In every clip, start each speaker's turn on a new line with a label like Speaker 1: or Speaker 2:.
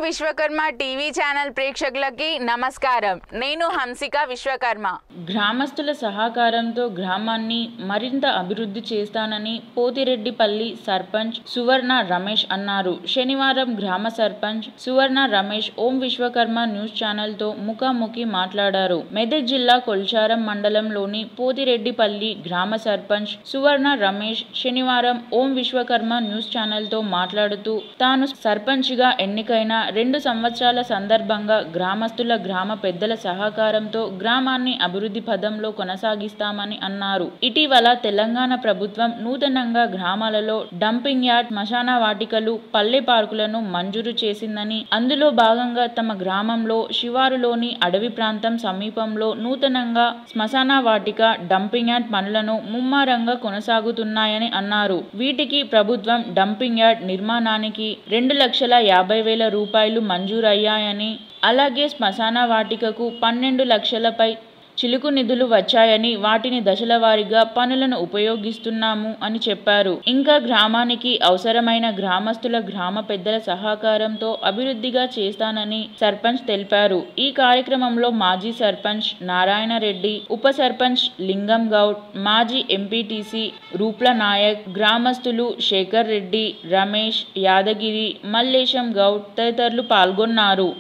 Speaker 1: Vishwakarma TV channel ప్రేక్షకులకి నమస్కారం నేను హంసిక విశ్వకర్మ
Speaker 2: గ్రామస్తుల సహకారంతో గ్రామాన్ని మరింత అభివృద్ధి చేస్తానని పోతిరెడ్డిపల్లి సర్పంచ్ సువర్ణ రమేష్ అన్నారు శనివారం గ్రామ సర్పంచ్ సువర్ణ రమేష్ ఓం విశ్వకర్మ న్యూస్ ఛానల్తో ముఖాముఖి మాట్లాడారు మెదక్ జిల్లా కొల్చారం మండలంలోని పోతిరెడ్డిపల్లి గ్రామ సర్పంచ్ సువర్ణ రమేష్ శనివారం ఓం విశ్వకర్మ న్యూస్ ఛానల్తో మాట్లాడుతూ తాను సర్పంచ్గా ఎన్నికైన రెండు సంవత్సరాల సందర్భంగా గ్రామస్తుల గ్రామ పెద్దల సహకారంతో గ్రామాన్ని అభివృద్ధి పదంలో కొనసాగిస్తామని అన్నారు ఇటీవల తెలంగాణ ప్రభుత్వం నూతనంగా గ్రామాలలో డంపింగ్ యార్డ్ శ్మశాన వాటికలు పల్లె పార్కులను మంజూరు చేసిందని అందులో భాగంగా తమ గ్రామంలో శివారులోని అడవి ప్రాంతం సమీపంలో నూతనంగా శ్మశాన వాటిక డంపింగ్ యార్డ్ పనులను ముమ్మారంగా కొనసాగుతున్నాయని అన్నారు వీటికి ప్రభుత్వం డంపింగ్ యార్డ్ నిర్మాణానికి రెండు లక్షల యాభై వేల రూపాయలు మంజూరయ్యాయని అలాగే శ్మశాన వాటికకు పన్నెండు లక్షలపై చిలుకు నిధులు వచ్చాయని వాటిని దశల వారీగా పనులను ఉపయోగిస్తున్నాము అని చెప్పారు ఇంకా గ్రామానికి అవసరమైన గ్రామస్తుల గ్రామ పెద్దల సహకారంతో అభివృద్ధిగా చేస్తానని సర్పంచ్ తెలిపారు ఈ కార్యక్రమంలో మాజీ సర్పంచ్ నారాయణ రెడ్డి ఉప సర్పంచ్ లింగం గౌడ్ మాజీ ఎంపీటీసీ రూప్ల నాయక్ గ్రామస్తులు శేఖర్ రెడ్డి రమేష్ యాదగిరి మల్లేశం గౌడ్ తదితరులు పాల్గొన్నారు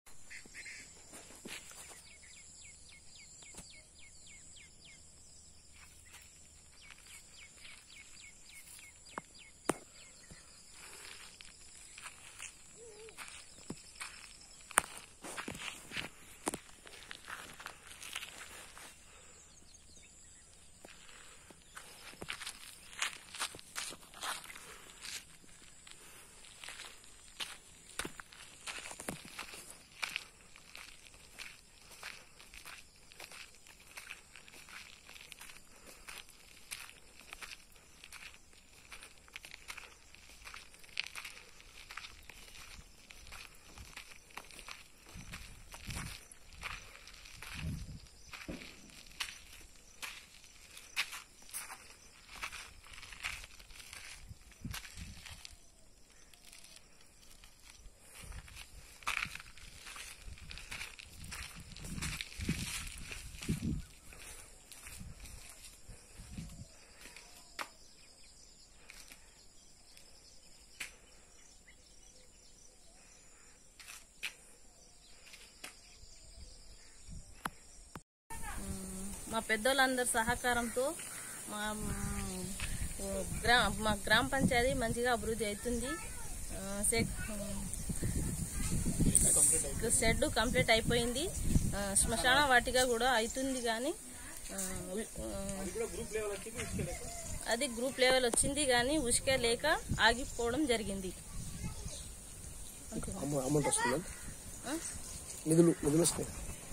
Speaker 3: మా పెద్దోళ్ళందరి సహకారంతో మా మ్, గ్రా మా గ్రామ పంచాయతీ మంచిగా అభివృద్ధి అవుతుంది ఆ, సెట్ షెడ్ కంప్లీట్ అయిపోయింది ఆ, శ్మశాన వాటిక కూడా అవుతుంది కానీ ఆ, ఉ- ఆ, అది గ్రూప్ లెవెల్ వచ్చింది కానీ ఉసుకే లేక ఆగిపోవడం జరిగింది
Speaker 4: అమ- అమౌంట్ వస్తుందా
Speaker 3: ఆ?
Speaker 4: నిధులు నిధులు వస్తాయి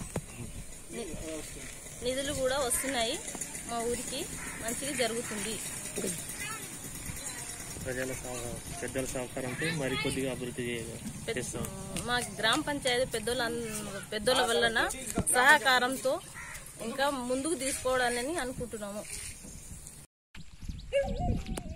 Speaker 3: నిధులు కూడా వస్తున్నాయి మా ఊరికి మంచిగా జరుగుతుంది
Speaker 5: ప్రజల సహ- పెద్దల సహకారంతో మరి కొద్దిగా అభివృద్ధి చేయాలి
Speaker 3: పెద్ద-
Speaker 5: చేస్తాం
Speaker 3: మా గ్రామ పంచాయతీ పెద్దోళ్ళ పెద్దోళ్ళ వలన సహకారంతో ఇంకా ముందుకు తీసుకోవాలని అనుకుంటున్నాము